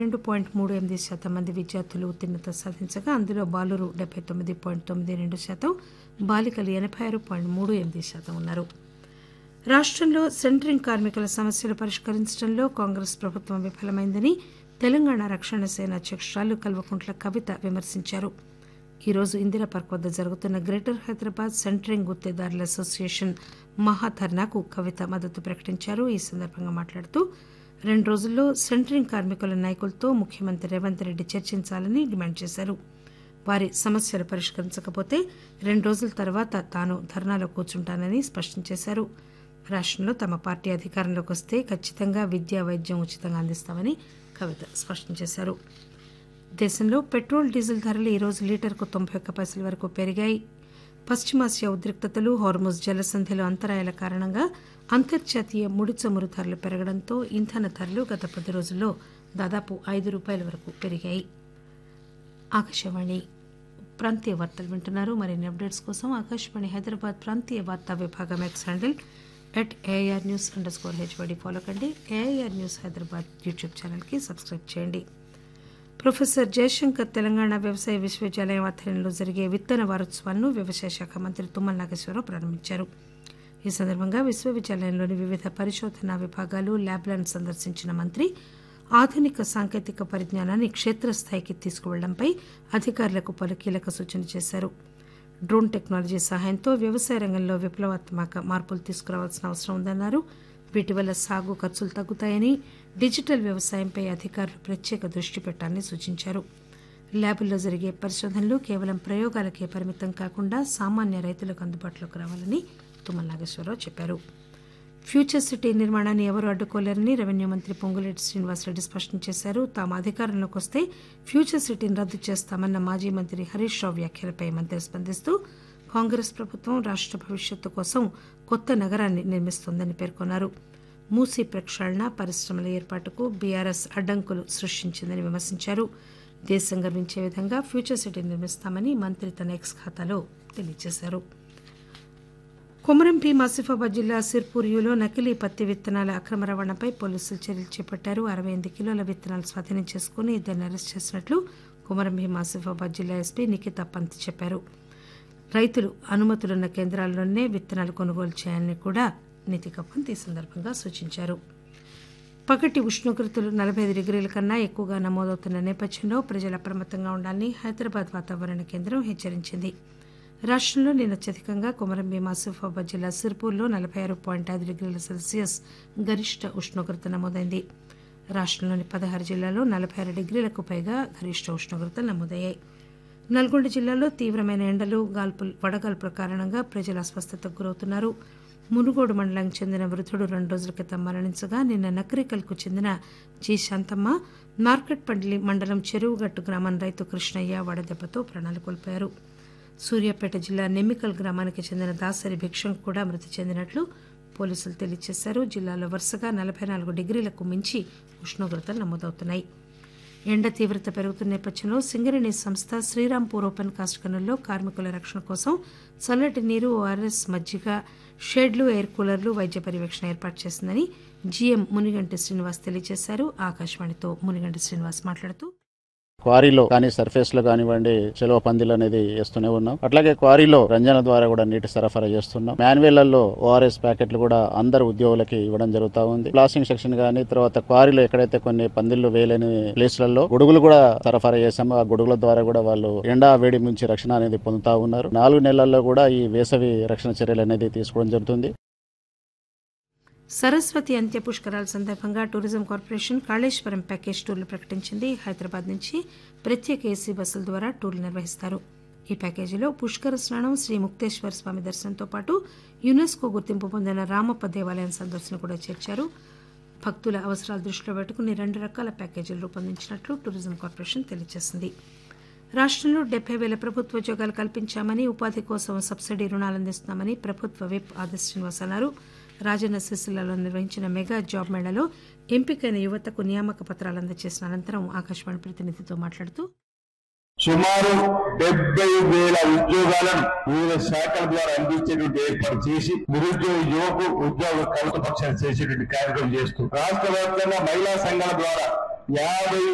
రెండు పాయింట్ మూడు ఎనిమిది శాతం మంది విద్యార్థులు ఉత్తీర్ణత సాధించగా అందులో బాలురు డెబ్బై తొమ్మిది పాయింట్ తొమ్మిది రెండు శాతం బాలికలు ఎనభై ఆరు పాయింట్ మూడు ఎనిమిది శాతం ఉన్నారు రాష్టంలో సెంటరింగ్ కార్మికుల సమస్యలు పరిష్కరించడంలో కాంగ్రెస్ ప్రభుత్వం విఫలమైందని తెలంగాణ రక్షణ సేన అధ్యక్షురాలు కల్వకుంట్ల కవిత విమర్శించారు ఈరోజు ఇందిరా పార్క్ వద్ద జరుగుతున్న గ్రేటర్ హైదరాబాద్ సెంటరింగ్ గుత్తేదారుల అసోసియేషన్ మహాధర్నాకు కవిత మద్దతు ప్రకటించారు ఈ సందర్భంగా మాట్లాడుతూ రెండు రోజుల్లో సెంటరింగ్ కార్మికుల నాయకులతో ముఖ్యమంత్రి రేవంత్ రెడ్డి చర్చించాలని డిమాండ్ చేశారు వారి సమస్యలు పరిష్కరించకపోతే రెండు రోజుల తర్వాత తాను ధర్నాలో కూర్చుంటానని స్పష్టం చేశారు రాష్టంలో తమ పార్టీ అధికారంలోకి వస్తే ఖచ్చితంగా విద్యా వైద్యం ఉచితంగా అందిస్తామని కవిత స్పష్టం చేశారు దేశంలో పెట్రోల్ డీజిల్ ధరలు ఈరోజు లీటర్కు తొంభై ఒక్క పైసల వరకు పెరిగాయి పశ్చిమాసియా ఉద్రిక్తతలు హార్మోజ్ జలసంధిలో అంతరాయాల కారణంగా అంతర్జాతీయ ముడి చమురు ధరలు పెరగడంతో ఇంధన ధరలు గత పది రోజుల్లో దాదాపు ఐదు రూపాయల వరకు పెరిగాయి ఆకాశవాణి ప్రాంతీయ వార్తలు వింటున్నారు మరిన్ని అప్డేట్స్ కోసం ఆకాశవాణి హైదరాబాద్ ప్రాంతీయ వార్తా విభాగం X handle at AIR news under score HYD follow కండి ఏఐఆర్ న్యూస్ హైదరాబాద్ యూట్యూబ్ ఛానల్కి సబ్స్క్రైబ్ చేయండి ప్రొఫెసర్ జయశంకర్ తెలంగాణ వ్యవసాయ విశ్వవిద్యాలయం ఆధ్వర్యంలో జరిగే విత్తన వారోత్సవాలను వ్యవసాయ శాఖ మంత్రి తుమ్మల నాగేశ్వరరావు ప్రారంభించారు ఈ సందర్భంగా విశ్వవిద్యాలయంలోని వివిధ పరిశోధనా విభాగాలు ల్యాబ్లను సందర్శించిన మంత్రి ఆధునిక సాంకేతిక పరిజ్ఞానాన్ని క్షేత్రస్థాయికి తీసుకువెళ్లడంపై అధికారులకు పలు కీలక సూచనలు చేశారు డ్రోన్ టెక్నాలజీ సహాయంతో వ్యవసాయ రంగంలో విప్లవాత్మక మార్పులు తీసుకురావాల్సిన అవసరం ఉందన్నారు వీటి వల్ల సాగు ఖర్చులు తగ్గుతాయని డిజిటల్ వ్యవసాయంపై అధికారులు ప్రత్యేక దృష్టి పెట్టాలని సూచించారు ల్యాబుల్లో జరిగే పరిశోధనలు కేవలం ప్రయోగాలకే పరిమితం కాకుండా సామాన్య రైతులకు అందుబాటులోకి రావాలని తుమ్మల నాగేశ్వరరావు చెప్పారు ఫ్యూచర్ సిటీ నిర్మాణాన్ని ఎవరూ అడ్డుకోలేరని రెవెన్యూ మంత్రి పొంగులేటి శ్రీనివాసరెడ్డి స్పష్టం చేశారు తాము అధికారంలోకి వస్తే ఫ్యూచర్ సిటీని రద్దు చేస్తామన్న మాజీ మంత్రి హరీష్ రావు వ్యాఖ్యలపై మంత్రి స్పందిస్తూ కాంగ్రెస్ ప్రభుత్వం రాష్ట భవిష్యత్తు కోసం కొత్త నగరాన్ని నిర్మిస్తోందని పేర్కొన్నారు మూసీ ప్రక్షాళన పరిశ్రమల ఏర్పాటుకు బీఆర్ఎస్ అడ్డంకులు సృష్టించిందని విమర్శించారు దేశం గర్వించే విధంగా ఫ్యూచర్ సిటీ నిర్మిస్తామని మంత్రి తన ఎక్స్ ఖాతాలో తెలియజేశారు కొమరం భీం ఆసిఫాబాద్ జిల్లా సిర్పూరియులో నకిలీ పత్తి విత్తనాల అక్రమ రవాణాపై పోలీసులు చర్యలు చేపట్టారు అరవై ఎనిమిది కిలోల విత్తనాలు స్వాధీనం చేసుకుని ఇద్దరిని అరెస్ట్ చేసినట్లు కొమరం భీం ఆసిఫాబాద్ జిల్లా ఎస్పీ నిఖితా పంత్ చెప్పారు రైతులు అనుమతులున్న కేంద్రాల్లోనే విత్తనాలు కొనుగోలు చేయాలని కూడా నితికా పంత్ ఈ సందర్భంగా సూచించారు పగటి ఉష్ణోగ్రతలు నలభై ఐదు డిగ్రీల కన్నా ఎక్కువగా నమోదవుతున్న నేపథ్యంలో ప్రజలు అప్రమత్తంగా ఉండాలని హైదరాబాద్ వాతావరణ కేంద్రం హెచ్చరించింది రాష్టంలో నిన్న అత్యధికంగా కొమరం భీం ఆసిఫాబాద్ జిల్లా సిర్పూర్లో నలభై ఆరు పాయింట్ ఐదు డిగ్రీల సెల్సియస్ గరిష్ట ఉష్ణోగ్రత నమోదైంది రాష్టంలోని పదహారు జిల్లాల్లో నలభై ఆరు డిగ్రీలకు పైగా గరిష్ట ఉష్ణోగ్రతలు నమోదయ్యాయి నల్గొండ జిల్లాలో తీవ్రమైన ఎండలు గాల్పులు వడగాల్పుల కారణంగా ప్రజలు అస్వస్థతకు గురవుతున్నారు మునుగోడు మండలానికి చెందిన వృద్ధుడు రెండు రోజుల క్రితం మరణించగా నిన్న నకరికల్కు చెందిన జి శాంతమ్మ మార్కెట్పల్లి మండలం చెరువుగట్టు గ్రామం రైతు కృష్ణయ్య వడదెబ్బతో ప్రాణాలు కోల్పోయారు సూర్యాపేట జిల్లా నెమ్మికల్ గ్రామానికి చెందిన దాసరి భిక్షం కూడా మృతి చెందినట్లు పోలీసులు తెలియజేశారు జిల్లాలో వరుసగా నలభై నాలుగు డిగ్రీలకు మించి ఉష్ణోగ్రతలు నమోదవుతున్నాయి ఎండ తీవ్రత పెరుగుతున్న నేపథ్యంలో సింగరేణి సంస్థ శ్రీరాంపూర్ ఓపెన్ కాస్ట్ గనుల్లో కార్మికుల రక్షణ కోసం చల్లటి నీరు ఓఆర్ఎస్ మజ్జిగ షెడ్లు ఎయిర్ కూలర్లు వైద్య పర్యవేక్షణ ఏర్పాటు చేసిందని జీఎం మునిగంటి శ్రీనివాస్ తెలియజేశారు ఆకాశవాణితో మునిగంటి శ్రీనివాస్ మాట్లాడుతూ క్వారీలో కానీ సర్ఫేస్ లో కానివ్వండి చెలవ పందిలు అనేది వేస్తూనే ఉన్నాం అట్లాగే క్వారీలో రంజన ద్వారా కూడా నీటి సరఫరా చేస్తున్నాం మాన్యువల్లలో ఓఆర్ఎస్ ప్యాకెట్లు కూడా అందరు ఉద్యోగులకి ఇవ్వడం జరుగుతా ఉంది ప్లాస్టింగ్ సెక్షన్ కానీ తర్వాత క్వారీలో ఎక్కడైతే కొన్ని పందిళ్లు వేయలేని ప్లేస్లలో గొడుగులు కూడా సరఫరా చేశాము ఆ గొడుగుల ద్వారా కూడా వాళ్ళు ఎండా వేడి నుంచి రక్షణ అనేది పొందుతా ఉన్నారు నాలుగు నెలల్లో కూడా ఈ వేసవి రక్షణ చర్యలు అనేది తీసుకోవడం జరుగుతుంది సరస్వతి అంత్య పుష్కరాల సందర్భంగా టూరిజం కార్పొరేషన్ కాళేశ్వరం ప్యాకేజ్ టూర్లు ప్రకటించింది హైదరాబాద్ నుంచి ప్రత్యేక ఏసీ బస్సుల ద్వారా టూర్లు నిర్వహిస్తారు ఈ ప్యాకేజీలో పుష్కర స్నానం శ్రీ ముక్తేశ్వర స్వామి దర్శనంతో పాటు యునెస్కో గుర్తింపు పొందిన రామప్ప దేవాలయం సందర్శన కూడా చేర్చారు భక్తుల అవసరాలు దృష్టిలో పెట్టుకుని రెండు రకాల ప్యాకేజీలు రూపొందించినట్లు టూరిజం కార్పొరేషన్ తెలియజేసింది రాష్టంలో డెబ్బై వేల ప్రభుత్వ ఉద్యోగాలు కల్పించామని ఉపాధి కోసం సబ్సిడీ రుణాలు అందిస్తున్నామని ప్రభుత్వ విప్ ఆది శ్రీనివాస్ అన్నారు రాజన్న సిరిసిల్లలో నిర్వహించిన మెగా జాబ్ మేళాలో ఎంపికైన యువతకు నియామక పత్రాలు అందజేసిన అనంతరం ఆకాశవాణి ప్రతినిధితో మాట్లాడుతూ సుమారు డెబ్బై వేల ఉద్యోగాలను వివిధ శాఖల ద్వారా అందించేటువంటి ఏర్పాటు చేసి నిరుద్యోగ యువకు ఉద్యోగ కల్పపక్షాలు చేసేటువంటి కార్యక్రమం చేస్తూ రాష్ట్ర వ్యాప్తంగా మహిళా సంఘాల ద్వారా యాభై